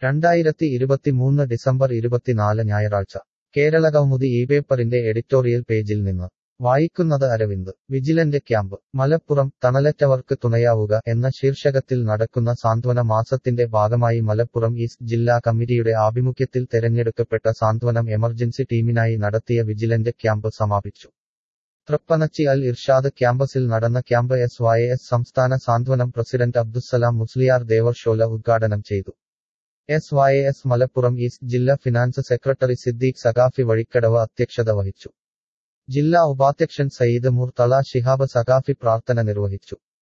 രണ്ടായിരത്തി ഇരുപത്തിമൂന്ന് ഡിസംബർ ഇരുപത്തിനാല് ഞായറാഴ്ച കേരള കൗമുദി ഈ പേപ്പറിന്റെ എഡിറ്റോറിയൽ പേജിൽ നിന്ന് വായിക്കുന്നത് അരവിന്ദ് വിജിലന്റ് ക്യാമ്പ് മലപ്പുറം തണലറ്റവർക്ക് തുണയാവുക എന്ന ശീർഷകത്തിൽ നടക്കുന്ന സാന്ത്വന മാസത്തിന്റെ ഭാഗമായി മലപ്പുറം ഈസ്റ്റ് ജില്ലാ കമ്മിറ്റിയുടെ ആഭിമുഖ്യത്തിൽ തെരഞ്ഞെടുക്കപ്പെട്ട സാന്ത്വനം എമർജൻസി ടീമിനായി നടത്തിയ വിജിലന്റ് ക്യാമ്പ് സമാപിച്ചു തൃപ്പനച്ചി അൽ ഇർഷാദ് ക്യാമ്പസിൽ നടന്ന ക്യാമ്പ് എസ് വൈ എസ് സംസ്ഥാന സാന്ത്വനം പ്രസിഡന്റ് അബ്ദുസ്സലാം മുസ്ലിയാർ ദേവർഷോല ഉദ്ഘാടനം ചെയ്തു S Y S Malappuram east ജില്ലാ ഫിനാൻസ് സെക്രട്ടറി സിദ്ദീഖ് സഖാഫി വഴിക്കടവ് അധ്യക്ഷത വഹിച്ചു ജില്ലാ ഉപാധ്യക്ഷൻ സയ്യിദ് മുർത്തള ശിഹാബ് സഖാഫി പ്രാർത്ഥന നിർവഹിച്ചു